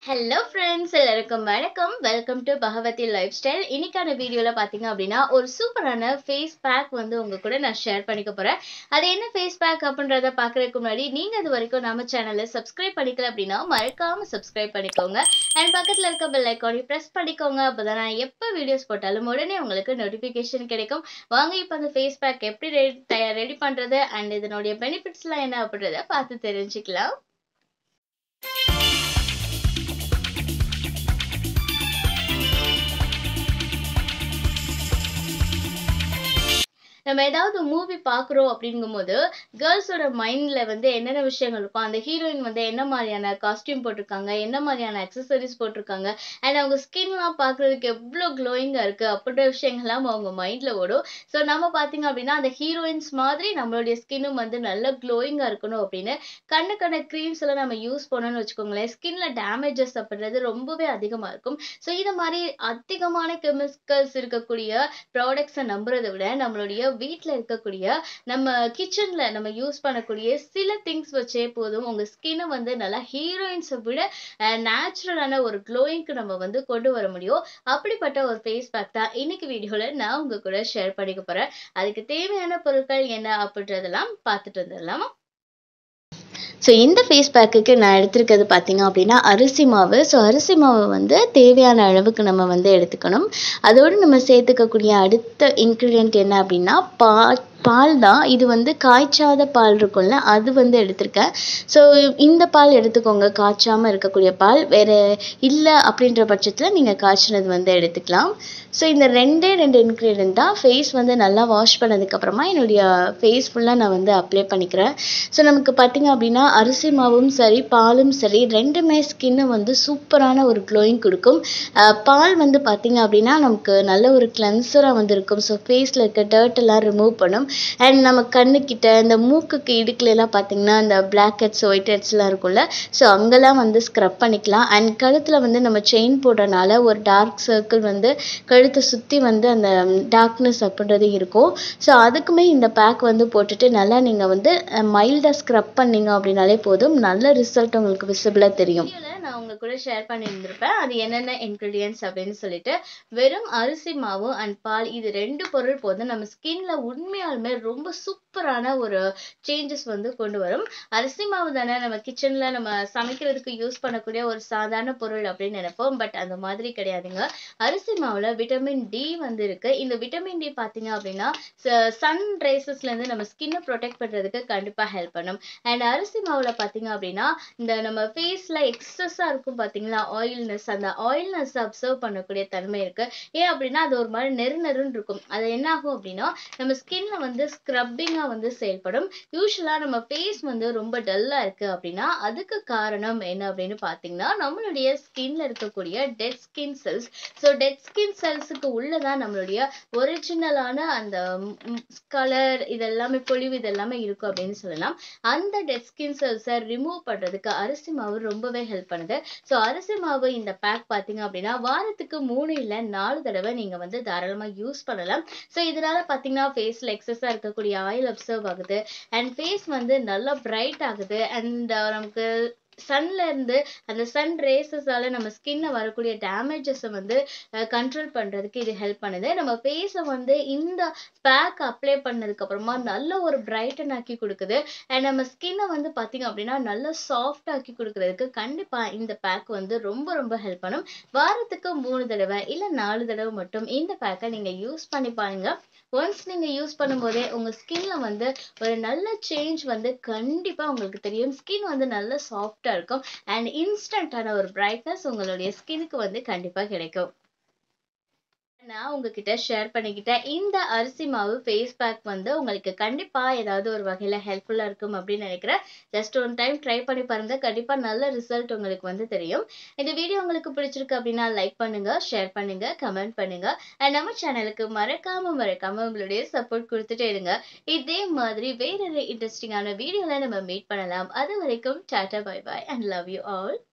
hello friends எல்லாருக்கும் வணக்கம் welcome to Bhagavathi life style இன்னைக்கான வீடியோவில் பார்த்தீங்க அப்படின்னா ஒரு சூப்பரான ஃபேஸ் பேக் வந்து உங்க கூட நான் ஷேர் பண்ணிக்க போகிறேன் அது என்ன ஃபேஸ் பேக் அப்படின்றத பார்க்குறதுக்கு முன்னாடி நீங்கள் அது வரைக்கும் நம்ம சேனலை சப்ஸ்கிரைப் பண்ணிக்கல அப்படின்னா மறக்காமல் சப்ஸ்கிரைப் பண்ணிக்கோங்க அண்ட் பக்கத்தில் இருக்க பெல் ஐக்கானையும் ப்ரெஸ் பண்ணிக்கோங்க அப்போ தான் நான் எப்போ வீடியோஸ் போட்டாலும் உடனே உங்களுக்கு நோட்டிஃபிகேஷன் கிடைக்கும் வாங்க இப்போ அந்த ஃபேஸ் பேக் எப்படி ரெடி ரெடி பண்ணுறது அண்ட் இதனுடைய பெனிஃபிட்ஸ்லாம் என்ன அப்படின்றத பார்த்து தெரிஞ்சுக்கலாம் நம்ம ஏதாவது மூவி பார்க்குறோம் அப்படிங்கும்போது கேர்ள்ஸோட மைண்டில் வந்து என்னென்ன விஷயங்கள் இருக்கும் அந்த ஹீரோயின் வந்து என்ன மாதிரியான காஸ்டியூம் போட்டிருக்காங்க என்ன மாதிரியான அக்சசரிஸ் போட்டிருக்காங்க அண்ட் அவங்க ஸ்கின்லாம் பார்க்குறதுக்கு எவ்வளோ க்ளோயிங்காக இருக்குது அப்படின்ற விஷயங்கள்லாம் அவங்க மைண்டில் ஓடும் ஸோ நம்ம பார்த்தீங்க அப்படின்னா அந்த ஹீரோயின்ஸ் மாதிரி நம்மளுடைய ஸ்கின்னும் வந்து நல்ல க்ளோயிங்காக இருக்கணும் அப்படின்னு கண்ணுக்கான க்ரீம்ஸ் எல்லாம் நம்ம யூஸ் பண்ணோம்னு வச்சுக்கோங்களேன் ஸ்கின்ல டேமேஜஸ் அப்படின்றது ரொம்பவே அதிகமாக இருக்கும் ஸோ இது மாதிரி அதிகமான கெமிக்கல்ஸ் இருக்கக்கூடிய ப்ராடக்ட்ஸை நம்புறதை விட நம்மளுடைய வீட்டில் இருக்கக்கூடிய நம்ம கிச்சன்ல நம்ம யூஸ் பண்ணக்கூடிய சில திங்ஸ் வச்சே போதும் உங்க ஸ்கின்னை வந்து நல்லா ஹீரோயின்ஸை விட நேச்சுரலான ஒரு க்ளோயிங்க்கு நம்ம வந்து கொண்டு வர முடியும் அப்படிப்பட்ட ஒரு ஃபேஸ் பேக் தான் இன்னைக்கு வீடியோல நான் உங்க கூட ஷேர் பண்ணிக்க போறேன் அதுக்கு தேவையான பொருட்கள் என்ன அப்படின்றதெல்லாம் பார்த்துட்டு வந்துடலாமா ஸோ இந்த ஃபேஸ் பேக்குக்கு நான் எடுத்திருக்கிறது பார்த்தீங்க அப்படின்னா அரிசி மாவு ஸோ அரிசி மாவு வந்து தேவையான அளவுக்கு நம்ம வந்து எடுத்துக்கணும் அதோடு நம்ம சேர்த்துக்கக்கூடிய அடுத்த இன்க்ரீடியன்ட் என்ன அப்படின்னா பா பால் தான் இது வந்து காய்ச்சாத பால் இருக்கும்ல அது வந்து எடுத்திருக்கேன் ஸோ இந்த பால் எடுத்துக்கோங்க காய்ச்சாமல் இருக்கக்கூடிய பால் வேறு இல்லை அப்படின்ற பட்சத்தில் நீங்கள் காய்ச்சினது வந்து எடுத்துக்கலாம் ஸோ இந்த ரெண்டே ரெண்டு இன்க்ரீடியன்ட் தான் ஃபேஸ் வந்து நல்லா வாஷ் பண்ணதுக்கப்புறமா என்னுடைய ஃபேஸ் ஃபுல்லாக நான் வந்து அப்ளை பண்ணிக்கிறேன் ஸோ நமக்கு பார்த்திங்க அப்படின்னா அரிசி மாவும் சரி பாலும் சரி ரெண்டுமே ஸ்கின்னை வந்து சூப்பரான ஒரு க்ளோயிங் கொடுக்கும் பால் வந்து பார்த்திங்க அப்படின்னா நமக்கு நல்ல ஒரு கிளென்சராக வந்து இருக்கும் ஸோ ஃபேஸில் இருக்க டர்ட் எல்லாம் ரிமூவ் பண்ணும் அண்ட் நம்ம கண்ணுக்கிட்ட இந்த மூக்குக்கு இடுக்குல எல்லாம் பார்த்தீங்கன்னா இந்த பிளாக் ஹெட்ஸ் ஒயிட் ஹெட்ஸ்லாம் இருக்கும்ல ஸோ அங்கெல்லாம் வந்து ஸ்க்ரப் பண்ணிக்கலாம் அண்ட் கழுத்தில் வந்து நம்ம செயின் போடுறனால ஒரு டார்க் சர்க்கிள் வந்து கழுத்தை சுற்றி வந்து அந்த டார்க்னஸ் அப்படின்றது இருக்கும் ஸோ அதுக்குமே இந்த பேக் வந்து போட்டுட்டு நல்லா நீங்கள் வந்து மைல்டாக ஸ்க்ரப் பண்ணீங்க அப்படின்னாலே போதும் நல்ல ரிசல்ட் உங்களுக்கு விசிபிளாக தெரியும் நான் உங்க கூட ஷேர் பண்ணியிருந்திருப்பேன் அது என்னென்ன இன்க்ரீடியன்ஸ் அப்படின்னு சொல்லிட்டு வெறும் அரிசி மாவு அண்ட் பால் இது ரெண்டு பொருள் போதும் நம்ம ஸ்கின்ல உண்மையாலுமே ரொம்ப சூப்பரான ஒரு சேஞ்சஸ் வந்து கொண்டு வரும் அரிசி மாவு தானே நம்ம கிச்சன்ல நம்ம சமைக்கிறதுக்கு யூஸ் பண்ணக்கூடிய ஒரு சாதாரண பொருள் அப்படின்னு நினைப்போம் பட் அந்த மாதிரி கிடையாதுங்க அரிசி மாவுல விட்டமின் டி வந்து இருக்கு இந்த விட்டமின் டி பாத்தீங்க அப்படின்னா சன் ரேசஸ்ல இருந்து நம்ம ஸ்கின்னை ப்ரொடெக்ட் பண்றதுக்கு கண்டிப்பா ஹெல்ப் பண்ணும் அண்ட் அரிசி மாவுல பாத்தீங்க அப்படின்னா இந்த நம்ம ஃபேஸ்ல எக்ஸஸா இருக்கும் பாத்தீங்களா ஆயில்னஸ் அந்த ஆயில்னஸ் அப்சர்வ் பண்ணக்கூடிய தன்மை இருக்கு ஏன் அப்படின்னா அது ஒரு மாதிரி நெரு நெருன்னு இருக்கும் அது என்ன ஆகும் அப்படின்னா நம்ம ஸ்கின்ல வந்து ஸ்க்ரப்பிங்கா வந்து செயல்படும் யூஸ்வலா நம்ம ஃபேஸ் வந்து ரொம்ப டல்லா இருக்கு அப்படின்னா அதுக்கு காரணம் என்ன அப்படின்னு பாத்தீங்கன்னா நம்மளுடைய ஸ்கின்ல இருக்கக்கூடிய dead skin cells so dead skin செல்ஸுக்கு உள்ளதான் நம்மளுடைய ஒரிஜினலான அந்த கலர் இதெல்லாமே பொழிவு இதெல்லாமே இருக்கும் அப்படின்னு சொல்லலாம் அந்த டெட் ஸ்கின் செல்ஸை ரிமூவ் பண்றதுக்கு அரிசி மாவு ரொம்பவே ஹெல்ப் பண்ணுது ஸோ அரிசி மாவு இந்த பேக் பார்த்தீங்க அப்படின்னா வாரத்துக்கு மூணு இல்லை நாலு தடவை நீங்க வந்து தாராளமா யூஸ் பண்ணலாம் ஸோ இதனால பார்த்தீங்கன்னா ஃபேஸ்ல எக்ஸஸா இருக்கக்கூடிய ஆயில் அப்சர்வ் ஆகுது அண்ட் ஃபேஸ் வந்து நல்லா பிரைட் ஆகுது அண்ட் நமக்கு சன்ல இருந்து அந்த சன் ரேசஸால நம்ம ஸ்கின்ல வரக்கூடிய டேமேஜஸை வந்து கண்ட்ரோல் பண்றதுக்கு இது ஹெல்ப் பண்ணுது நம்ம ஃபேஸை வந்து இந்த பேக் அப்ளை பண்ணதுக்கு அப்புறமா நல்ல ஒரு பிரைட்டன் ஆக்கி கொடுக்குது அண்ட் நம்ம ஸ்கின்னை வந்து பார்த்தீங்க அப்படின்னா நல்ல சாஃப்ட் ஆக்கி கொடுக்கறதுக்கு கண்டிப்பா இந்த பேக் வந்து ரொம்ப ரொம்ப ஹெல்ப் பண்ணும் வாரத்துக்கு மூணு தடவை இல்லை நாலு தடவை மட்டும் இந்த பேக்கை நீங்க யூஸ் பண்ணி பாருங்க ஒன்ஸ் நீங்க யூஸ் பண்ணும்போதே உங்க ஸ்கின்ல வந்து ஒரு நல்ல சேஞ்ச் வந்து கண்டிப்பா உங்களுக்கு தெரியும் ஸ்கின் வந்து நல்ல சாஃப்டா இருக்கும் அண்ட் இன்ஸ்டன்டான ஒரு பிரைட்னஸ் உங்களுடைய ஸ்கின்னுக்கு வந்து கண்டிப்பா கிடைக்கும் நான் உங்ககிட்ட ஷேர் பண்ணிக்கிட்டேன் இந்த அரிசி மாவு ஃபேஸ் பேக் வந்து உங்களுக்கு கண்டிப்பா ஏதாவது ஒரு வகையில ஹெல்ப்ஃபுல்லா இருக்கும் அப்படின்னு நினைக்கிறேன் ஜஸ்ட் ஒன் டைம் ட்ரை பண்ணி பாருங்க கண்டிப்பா நல்ல ரிசல்ட் உங்களுக்கு வந்து தெரியும் இந்த வீடியோ உங்களுக்கு பிடிச்சிருக்கு அப்படின்னா லைக் பண்ணுங்க ஷேர் பண்ணுங்க கமெண்ட் பண்ணுங்க அண்ட் நம்ம சேனலுக்கு மறக்காம மறக்காம உங்களுடைய சப்போர்ட் கொடுத்துட்டே இருங்க இதே மாதிரி வேற ஒரு இன்ட்ரெஸ்டிங்கான வீடியோல நம்ம மீட் பண்ணலாம் அது வரைக்கும் டாடா bye bye and love you all